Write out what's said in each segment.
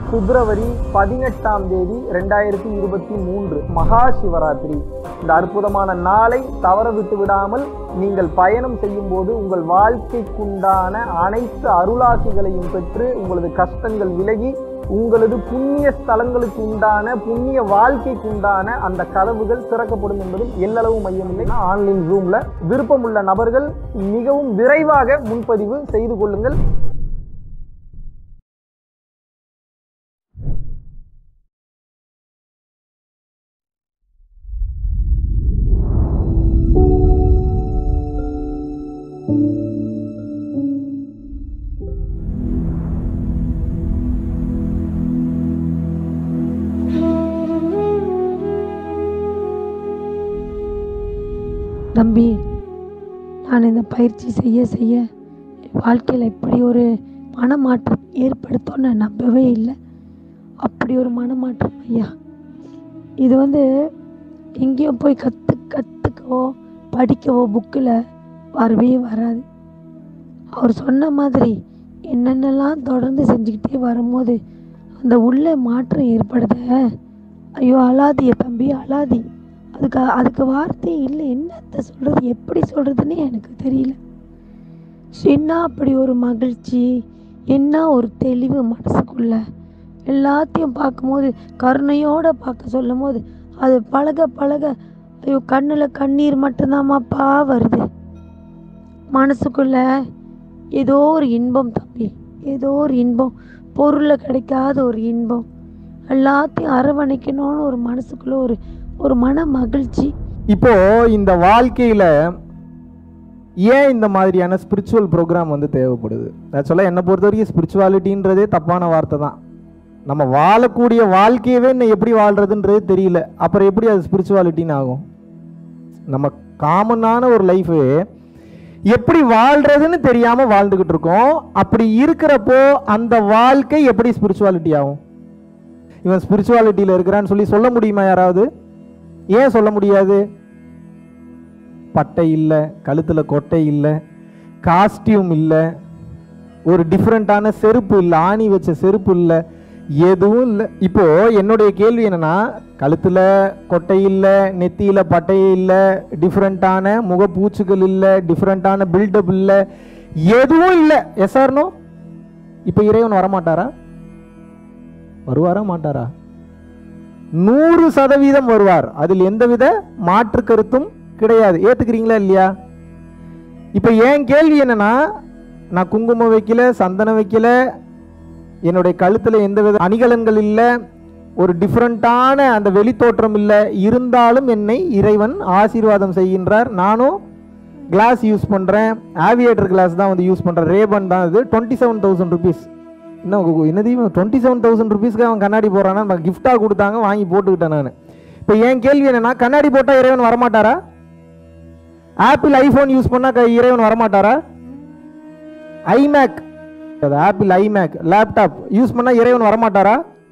பிப்ரவரி பதினெட்டாம் தேதி ரெண்டாயிரத்தி இருபத்தி மூன்று மகா சிவராத்திரி இந்த அற்புதமான நாளை தவற விட்டு விடாமல் நீங்கள் பயணம் செய்யும் போது உங்கள் வாழ்க்கைக்குண்டான அனைத்து அருளாசிகளையும் பெற்று உங்களது கஷ்டங்கள் விலகி உங்களது புண்ணிய ஸ்தலங்களுக்கு உண்டான புண்ணிய வாழ்க்கைக்கு உண்டான அந்த கதவுகள் திறக்கப்படும் என்பதில் எல்லளவு மையமில்லை ஆன்லைன் ரூம்ல விருப்பமுள்ள நபர்கள் மிகவும் விரைவாக முன்பதிவு செய்து கொள்ளுங்கள் தம்பி நான் இந்த பயிற்சி செய்ய செய்ய என் வாழ்க்கையில் இப்படி ஒரு மனமாற்றம் ஏற்படுத்தும்னு நான் நம்பவே இல்லை அப்படி ஒரு மனமாற்றம் ஐயா இது வந்து எங்கேயும் போய் கற்று கற்றுக்கவோ படிக்கவோ புக்கில் வரவே வராது அவர் சொன்ன மாதிரி என்னென்னலாம் தொடர்ந்து செஞ்சுக்கிட்டே வரும்போது அந்த உள்ள மாற்றம் ஏற்படுத ஐயோ அழாதிய தம்பி அழாதி அதுக்கு அதுக்கு வார்த்தை இல்லை என்னத்த சொல்கிறது எப்படி சொல்கிறதுனே எனக்கு தெரியல என்ன அப்படி ஒரு மகிழ்ச்சி என்ன ஒரு தெளிவு மனசுக்குள்ள எல்லாத்தையும் பார்க்கும்போது கருணையோடு பார்க்க சொல்லும் போது அது பழக பழக ஐயோ கண்ணில் கண்ணீர் மட்டும்தாம்மாப்பா வருது மனசுக்குள்ள ஏதோ ஒரு இன்பம் தம்பி ஏதோ ஒரு இன்பம் பொருளில் கிடைக்காத ஒரு இன்பம் எல்லாத்தையும் அரவணைக்கணும்னு ஒரு மனசுக்குள்ள ஒரு ஒரு மன மகிழ்ச்சி இப்போ இந்த வாழ்க்கையில ஏன் இந்த மாதிரியான ஸ்பிரிச்சுவல் ப்ரோக்ராம் வந்து தேவைப்படுது ஆக்சுவலாக என்னை பொறுத்த வரைக்கும் ஸ்பிரிச்சுவாலிட்டின்றதே தப்பான வார்த்தை தான் நம்ம வாழக்கூடிய வாழ்க்கையவே இன்னும் எப்படி வாழ்றதுன்றது தெரியல அப்புறம் எப்படி அது ஸ்பிரிச்சுவாலிட்டின்னு ஆகும் நம்ம காமனான ஒரு லைஃபு எப்படி வாழ்றதுன்னு தெரியாம வாழ்ந்துகிட்டு இருக்கோம் அப்படி இருக்கிறப்போ அந்த வாழ்க்கை எப்படி ஸ்பிரிச்சுவாலிட்டி ஆகும் இவன் ஸ்பிரிச்சுவாலிட்டியில் இருக்கிறான்னு சொல்லி சொல்ல முடியுமா யாராவது ஏன் சொல்ல முடியாது பட்டை இல்லை கழுத்தில் கொட்டை இல்லை காஸ்டியூம் இல்லை ஒரு டிஃப்ரெண்ட்டான செருப்பு இல்லை ஆணி வச்ச செருப்பு இல்லை எதுவும் இல்லை இப்போ என்னுடைய கேள்வி என்னன்னா கழுத்தில் கொட்டை இல்லை நெத்தியில் பட்டை இல்லை டிஃப்ரெண்ட்டான முகப்பூச்சுகள் இல்லை டிஃப்ரெண்ட்டான பில்டப் இல்லை எதுவும் இல்லை எஸ்ஆர்னோ இப்போ இறைவன் வரமாட்டாரா வருவாரா மாட்டாரா நூறு சதவீதம் வருவார் அதில் எந்தவித மாற்று கருத்தும் கிடையாது ஏத்துக்கிறீங்களா இல்லையா இப்போ என் கேள்வி என்னன்னா நான் குங்குமம் வைக்கல சந்தனம் வைக்கல என்னுடைய கழுத்தில் எந்தவித அணிகலன்கள் இல்லை ஒரு டிஃப்ரெண்ட்டான அந்த வெளித்தோற்றம் இல்லை இருந்தாலும் என்னை இறைவன் ஆசீர்வாதம் செய்கின்றார் நானும் கிளாஸ் யூஸ் பண்ணுறேன் ஆவியேட்டர் கிளாஸ் தான் வந்து யூஸ் பண்ணுறேன் ரேபன் தான் இது டுவெண்ட்டி செவன் தௌசண்ட் ருபீஸ் இன்னும் என்னதையும் டுவெண்ட்டி செவன் தௌசண்ட் ருபீஸ்க்கு அவன் கண்ணாடி போடுறானா நம்ம கிஃப்டாக கொடுத்தாங்க வாங்கி போட்டுக்கிட்டேன் நான் இப்போ என் கேள்வி என்னன்னா கண்ணாடி போட்டால் இறைவன் வரமாட்டாரா ஆப்பிள் ஐஃபோன் யூஸ் பண்ணால் இறைவன் வரமாட்டாரா iMac Apple iMac laptop use பண்ணால் இறைவன் வரமாட்டாரா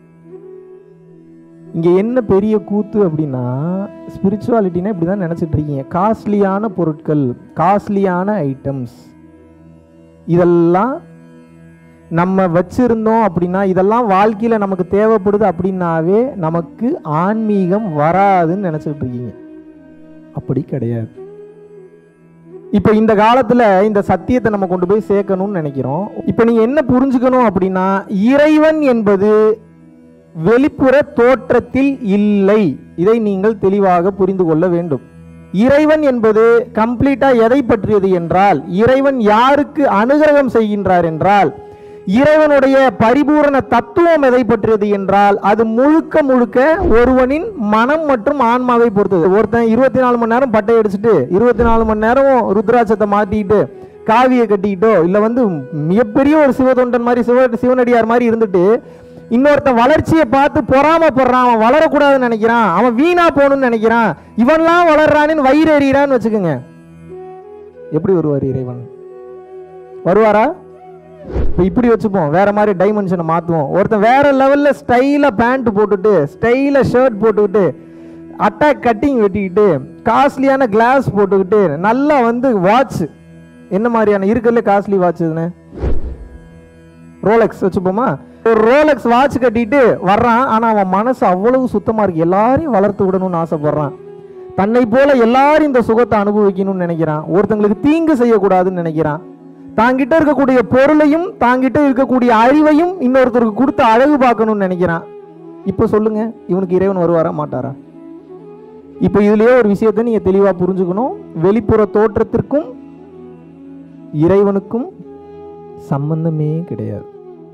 இங்கே என்ன பெரிய கூத்து அப்படின்னா ஸ்பிரிச்சுவாலிட்டினா இப்படி தான் நினச்சிட்டு இருக்கீங்க காஸ்ட்லியான பொருட்கள் காஸ்ட்லியான ஐட்டம்ஸ் இதெல்லாம் நம்ம வச்சிருந்தோம் அப்படின்னா இதெல்லாம் வாழ்க்கையில் நமக்கு தேவைப்படுது அப்படின்னாவே நமக்கு ஆன்மீகம் வராதுன்னு நினச்சிட்டு இருக்கீங்க அப்படி கிடையாது இப்போ இந்த காலத்தில் இந்த சத்தியத்தை நம்ம கொண்டு போய் சேர்க்கணும்னு நினைக்கிறோம் இப்போ நீங்கள் என்ன புரிஞ்சுக்கணும் அப்படின்னா இறைவன் என்பது வெளிப்புற தோற்றத்தில் இல்லை இதை நீங்கள் தெளிவாக புரிந்து கொள்ள வேண்டும் இறைவன் என்பது கம்ப்ளீட்டா எதை பற்றியது என்றால் இறைவன் யாருக்கு அனுகிரகம் செய்கின்றார் என்றால் இறைவனுடைய பரிபூரண தத்துவம் எதை பற்றியது என்றால் அது முழுக்க முழுக்க ஒருவனின் மனம் மற்றும் ஆன்மாவை பொறுத்தது ஒருத்தன் இருபத்தி நாலு மணி நேரம் பட்டை அடிச்சுட்டு இருபத்தி நாலு மணி நேரம் ருத்ராட்சத்தை மாட்டிக்கிட்டு காவியை கட்டிக்கிட்டோ இல்லை வந்து மிகப்பெரிய ஒரு சிவதொண்டன் மாதிரி சிவ சிவனடியார் மாதிரி இருந்துட்டு இன்னொருத்தன் வளர்ச்சியை பார்த்து பொறாமப்படுறான் அவன் வளரக்கூடாதுன்னு நினைக்கிறான் அவன் வீணா போகணும்னு நினைக்கிறான் இவன்லாம் வளர்றான்னு வயிறு எறிகிறான்னு வச்சுக்கோங்க எப்படி வருவார் இறைவன் வருவாரா இப்போ இப்படி வச்சுப்போம் வேற மாதிரி டைமென்ஷனை மாற்றுவோம் ஒருத்தன் வேற லெவலில் ஸ்டைலாக பேண்ட் போட்டுட்டு ஸ்டைலாக ஷர்ட் போட்டுக்கிட்டு அட்டாக் கட்டிங் வெட்டிக்கிட்டு காஸ்ட்லியான கிளாஸ் போட்டுக்கிட்டு நல்லா வந்து வாட்ச் என்ன மாதிரியான இருக்கிறதுல காஸ்ட்லி வாட்ச் இதுன்னு ரோலெக்ஸ் வச்சுப்போமா ஒரு ரோலக்ஸ் வாட்ச் கட்டிட்டு வர்றான் ஆனா அவன் மனசு அவ்வளவு சுத்தமா இருக்கு எல்லாரையும் வளர்த்து விடணும்னு ஆசைப்படுறான் தன்னை போல எல்லாரும் இந்த சுகத்தை அனுபவிக்கணும்னு நினைக்கிறான் ஒருத்தங்களுக்கு தீங்கு செய்யக்கூடாதுன்னு நினைக்கிறான் தாங்கிட்ட இருக்கக்கூடிய பொருளையும் தாங்கிட்ட இருக்கக்கூடிய அறிவையும் இன்னொருத்தருக்கு கொடுத்து அழகு பார்க்கணும்னு நினைக்கிறான் இப்போ சொல்லுங்க இவனுக்கு இறைவன் வருவாரா மாட்டாரா இப்போ இதுலயே ஒரு விஷயத்தை நீங்க தெளிவா புரிஞ்சுக்கணும் வெளிப்புற தோற்றத்திற்கும் இறைவனுக்கும் சம்பந்தமே கிடையாது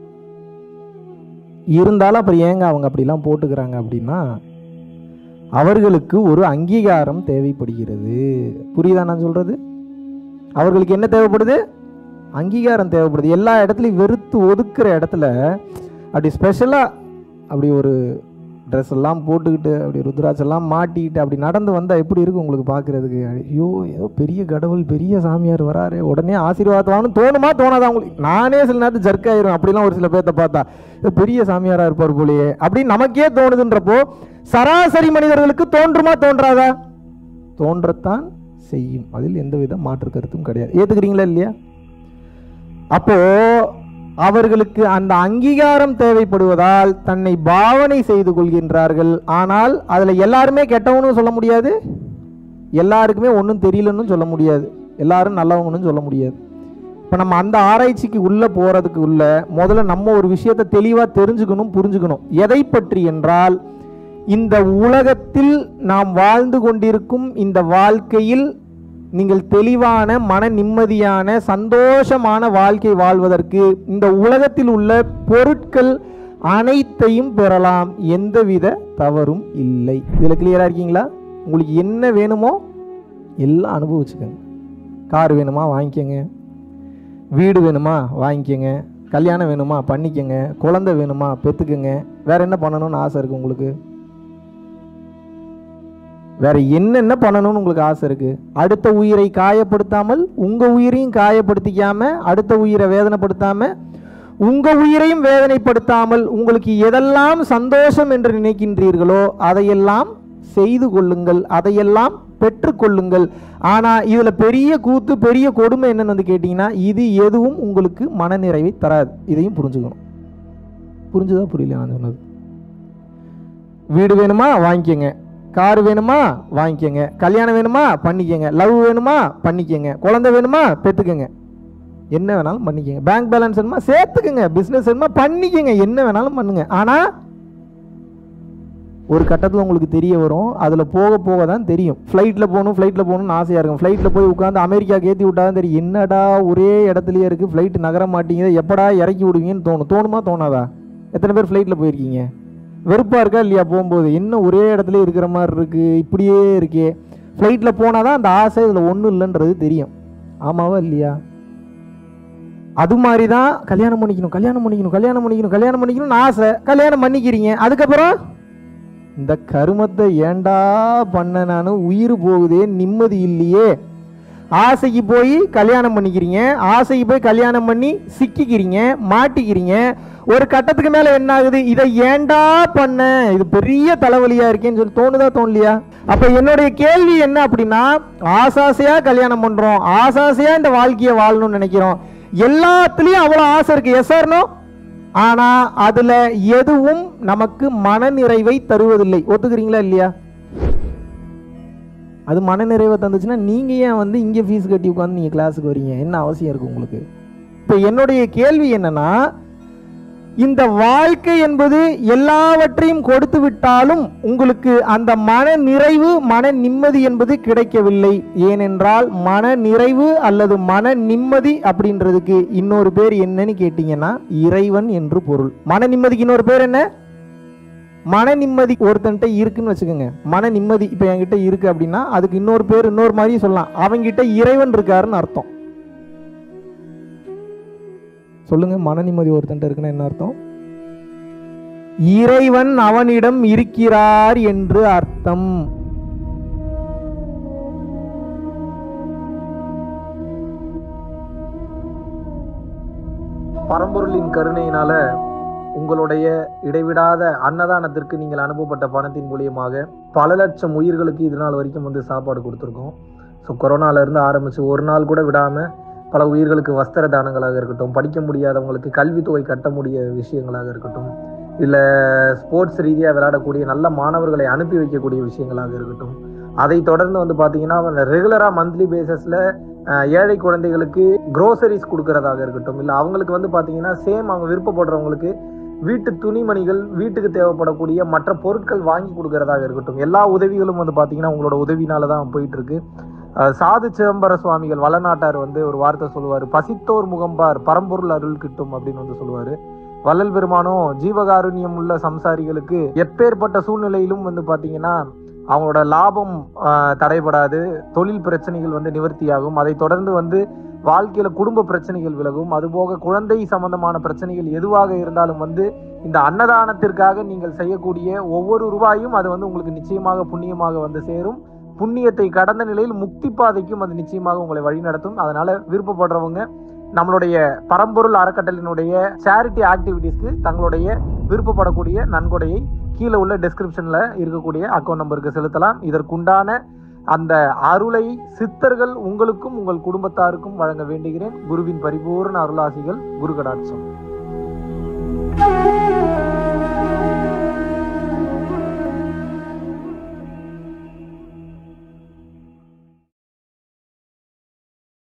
இருந்தாலும் அப்புறம் ஏங்க அவங்க அப்படிலாம் போட்டுக்கிறாங்க அப்படின்னா அவர்களுக்கு ஒரு அங்கீகாரம் தேவைப்படுகிறது புரியுதா நான் சொல்றது அவர்களுக்கு என்ன தேவைப்படுது அங்கீகாரம் தேவைப்படுது எல்லா இடத்துலையும் வெறுத்து ஒதுக்குற இடத்துல அப்படி ஸ்பெஷலாக அப்படி ஒரு ட்ரெஸ் எல்லாம் போட்டுக்கிட்டு அப்படி ருத்ராட்சம் எல்லாம் மாட்டிக்கிட்டு அப்படி நடந்து வந்தால் எப்படி இருக்கும் உங்களுக்கு பார்க்குறதுக்கு ஐயோ ஏதோ பெரிய கடவுள் பெரிய சாமியார் வராரு உடனே ஆசீர்வாதம் தோணுமா தோணாதா உங்களுக்கு நானே சில நேரத்து ஜர்க் ஆயிரும் அப்படிலாம் ஒரு சில பேர்த்த பார்த்தா இது பெரிய சாமியாரா இருப்பார் போலயே அப்படின்னு நமக்கே தோணுதுன்றப்போ சராசரி மனிதர்களுக்கு தோன்றுமா தோன்றாதா தோன்றத்தான் செய்யும் அதில் எந்தவித மாற்று கருத்தும் கிடையாது ஏத்துக்கிறீங்களா இல்லையா அப்போ அவர்களுக்கு அந்த அங்கீகாரம் தேவைப்படுவதால் தன்னை பாவனை செய்து கொள்கின்றார்கள் ஆனால் அதுல எல்லாருமே கெட்டவனும் சொல்ல முடியாது எல்லாருக்குமே ஒன்றும் தெரியலன்னு சொல்ல முடியாது எல்லாரும் நல்லவங்கன்னு சொல்ல முடியாது இப்போ நம்ம அந்த ஆராய்ச்சிக்கு உள்ள போறதுக்கு உள்ள முதல்ல நம்ம ஒரு விஷயத்தை தெளிவாக தெரிஞ்சுக்கணும் புரிஞ்சுக்கணும் எதை பற்றி என்றால் இந்த உலகத்தில் நாம் வாழ்ந்து கொண்டிருக்கும் இந்த வாழ்க்கையில் நீங்கள் தெளிவான மன நிம்மதியான சந்தோஷமான வாழ்க்கை வாழ்வதற்கு இந்த உலகத்தில் உள்ள பொருட்கள் அனைத்தையும் பெறலாம் எந்தவித தவறும் இல்லை இதில் கிளியராக இருக்கீங்களா உங்களுக்கு என்ன வேணுமோ எல்லாம் அனுபவிச்சுக்கோங்க கார் வேணுமா வாங்கிக்கோங்க வீடு வேணுமா வாங்கிக்கோங்க கல்யாணம் வேணுமா பண்ணிக்கோங்க குழந்தை வேணுமா பெற்றுக்கோங்க வேற என்ன பண்ணணும்னு ஆசை இருக்குது உங்களுக்கு வேற என்னென்ன பண்ணணும்னு உங்களுக்கு ஆசை இருக்கு அடுத்த உயிரை காயப்படுத்தாமல் உங்க உயிரையும் காயப்படுத்திக்காம அடுத்த உயிரை வேதனைப்படுத்தாம உங்க உயிரையும் வேதனைப்படுத்தாமல் உங்களுக்கு எதெல்லாம் சந்தோஷம் என்று நினைக்கின்றீர்களோ அதையெல்லாம் செய்து கொள்ளுங்கள் அதையெல்லாம் பெற்றுக்கொள்ளுங்கள் ஆனா இதுல பெரிய கூத்து பெரிய கொடுமை என்னன்னு வந்து கேட்டீங்கன்னா இது எதுவும் உங்களுக்கு மனநிறைவை தராது இதையும் புரிஞ்சுக்கணும் புரிஞ்சுதா புரியல நான் சொன்னது வீடு வேணுமா வாங்கிக்கோங்க கார் வேணுமா வாங்கிக்கோங்க கல்யாணம் வேணுமா பண்ணிக்கோங்க லவ் வேணுமா பண்ணிக்கோங்க குழந்தை வேணுமா பெற்றுக்கோங்க என்ன வேணாலும் பண்ணிக்கோங்க பேங்க் பேலன்ஸ் வேணுமா சேர்த்துக்கோங்க பிஸ்னஸ் வேணுமா பண்ணிக்கோங்க என்ன வேணாலும் பண்ணுங்க ஆனால் ஒரு கட்டத்தில் உங்களுக்கு தெரிய வரும் அதில் போக போக தான் தெரியும் ஃப்ளைட்டில் போகணும் ஃப்ளைட்டில் போகணும்னு ஆசையாக இருக்கும் ஃப்ளைட்டில் போய் உட்காந்து அமெரிக்காக்கு ஏற்றி விட்டா தான் தெரியும் என்னடா ஒரே இடத்துலயே இருக்குது ஃப்ளைட் நகர மாட்டேங்குது எப்படா இறக்கி விடுவீங்கன்னு தோணும் தோணுமா தோணாதா எத்தனை பேர் ஃப்ளைட்டில் போயிருக்கீங்க வெறுப்பாக இருக்கா இல்லையா போகும்போது என்ன ஒரே இடத்துல இருக்கிற மாதிரி இருக்குது இப்படியே இருக்கே ஃப்ளைட்டில் போனால் தான் அந்த ஆசை இதில் ஒன்றும் இல்லைன்றது தெரியும் ஆமாவா இல்லையா அது மாதிரி தான் கல்யாணம் பண்ணிக்கணும் கல்யாணம் பண்ணிக்கணும் கல்யாணம் பண்ணிக்கணும் கல்யாணம் பண்ணிக்கணும்னு ஆசை கல்யாணம் பண்ணிக்கிறீங்க அதுக்கப்புறம் இந்த கருமத்தை ஏன்டா பண்ண நான் உயிர் போகுதே நிம்மதி இல்லையே ஆசைக்கு போய் கல்யாணம் பண்ணிக்கிறீங்க ஆசைக்கு போய் கல்யாணம் பண்ணி சிக்கிக்கிறீங்க மாட்டிக்கிறீங்க ஒரு கட்டத்துக்கு மேல என்ன ஆகுது இதை ஏன்டா பண்ண இது பெரிய தலைவலியா இருக்கேன்னு சொல்லி தோணுதா தோணலையா அப்ப என்னுடைய கேள்வி என்ன அப்படின்னா ஆசாசையா கல்யாணம் பண்றோம் ஆசாசையா இந்த வாழ்க்கையை வாழணும்னு நினைக்கிறோம் எல்லாத்துலயும் அவ்வளவு ஆசை இருக்கு எஸ் ஆர்னோ ஆனா அதுல எதுவும் நமக்கு மனநிறைவை தருவதில்லை ஒத்துக்கிறீங்களா இல்லையா அது மனநிறைவை தந்துச்சுன்னா நீங்க ஏன் வந்து இங்க ஃபீஸ் கட்டி உட்காந்து நீங்க கிளாஸுக்கு வரீங்க என்ன அவசியம் இருக்கு உங்களுக்கு இப்போ என்னுடைய கேள்வி என்னன்னா இந்த வாழ்க்கை என்பது எல்லாவற்றையும் கொடுத்து விட்டாலும் உங்களுக்கு அந்த மன நிறைவு மன நிம்மதி என்பது கிடைக்கவில்லை ஏனென்றால் மன நிறைவு அல்லது மன நிம்மதி அப்படின்றதுக்கு இன்னொரு பேர் என்னன்னு கேட்டீங்கன்னா இறைவன் என்று பொருள் மன நிம்மதிக்கு இன்னொரு பேர் என்ன மன நிம்மதி ஒருத்தன்ட்ட இருக்குன்னு வச்சுக்கோங்க மன நிம்மதி இப்போ என்கிட்ட இருக்கு அப்படின்னா அதுக்கு இன்னொரு பேர் இன்னொரு மாதிரி சொல்லலாம் அவங்கிட்ட இறைவன் இருக்காருன்னு அர்த்தம் சொல்லுங்க மன நிம்மதி ஒருத்தன்ட்ட இருக்குன்னா என்ன அர்த்தம் இறைவன் அவனிடம் இருக்கிறார் என்று அர்த்தம் பரம்பொருளின் கருணையினால உங்களுடைய இடைவிடாத அன்னதானத்திற்கு நீங்கள் அனுப்பப்பட்ட பணத்தின் மூலியமாக பல லட்சம் உயிர்களுக்கு இது நாள் வரைக்கும் வந்து சாப்பாடு கொடுத்துருக்கோம் ஸோ கொரோனாலேருந்து ஆரம்பித்து ஒரு நாள் கூட விடாமல் பல உயிர்களுக்கு வஸ்திர தானங்களாக இருக்கட்டும் படிக்க முடியாதவங்களுக்கு கல்வித்தொகை கட்ட முடிய விஷயங்களாக இருக்கட்டும் இல்லை ஸ்போர்ட்ஸ் ரீதியாக விளையாடக்கூடிய நல்ல மாணவர்களை அனுப்பி வைக்கக்கூடிய விஷயங்களாக இருக்கட்டும் அதை தொடர்ந்து வந்து பார்த்தீங்கன்னா ரெகுலராக மந்த்லி பேசிஸில் ஏழை குழந்தைகளுக்கு க்ரோசரிஸ் கொடுக்கறதாக இருக்கட்டும் இல்லை அவங்களுக்கு வந்து பார்த்தீங்கன்னா சேம் அவங்க விருப்பப்படுறவங்களுக்கு வீட்டு துணிமணிகள் வீட்டுக்கு தேவைப்படக்கூடிய மற்ற பொருட்கள் வாங்கி கொடுக்கறதாக இருக்கட்டும் எல்லா உதவிகளும் வந்து பார்த்தீங்கன்னா உங்களோட உதவினால தான் போயிட்டு இருக்கு அஹ் சாது சிதம்பர சுவாமிகள் வளநாட்டார் வந்து ஒரு வார்த்தை சொல்லுவார் பசித்தோர் முகம்பார் பரம்பொருள் அருள் கிட்டும் அப்படின்னு வந்து சொல்லுவார் வள்ளல் பெருமானும் ஜீவகாருண்யம் உள்ள சம்சாரிகளுக்கு எப்பேற்பட்ட சூழ்நிலையிலும் வந்து பார்த்தீங்கன்னா அவங்களோட லாபம் ஆஹ், தடைபடாது தொழில் பிரச்சனைகள் வந்து நிவர்த்தியாகும் அதை தொடர்ந்து வந்து வாழ்க்கையில குடும்ப பிரச்சனைகள் விலகும் அதுபோக குழந்தை சம்பந்தமான பிரச்சனைகள் எதுவாக இருந்தாலும் வந்து இந்த அன்னதானத்திற்காக நீங்கள் செய்யக்கூடிய ஒவ்வொரு ரூபாயும் அது வந்து உங்களுக்கு நிச்சயமாக புண்ணியமாக வந்து சேரும் புண்ணியத்தை கடந்த நிலையில் முக்தி பாதைக்கும் அது நிச்சயமாக உங்களை வழிநடத்தும் அதனால விருப்பப்படுறவங்க நம்மளுடைய பரம்பொருள் அறக்கட்டளினுடைய சேரிட்டி ஆக்டிவிட்டீஸ்க்கு தங்களுடைய விருப்பப்படக்கூடிய நன்கொடையை கீழே உள்ள டெஸ்கிரிப்ஷன்ல இருக்கக்கூடிய அக்கௌண்ட் நம்பருக்கு செலுத்தலாம் இதற்குண்டான அந்த அருளை சித்தர்கள் உங்களுக்கும் உங்கள் குடும்பத்தாருக்கும் வழங்க வேண்டுகிறேன் குருவின் பரிபூர்ண அருளாசிகள் குரு கடாட்சம்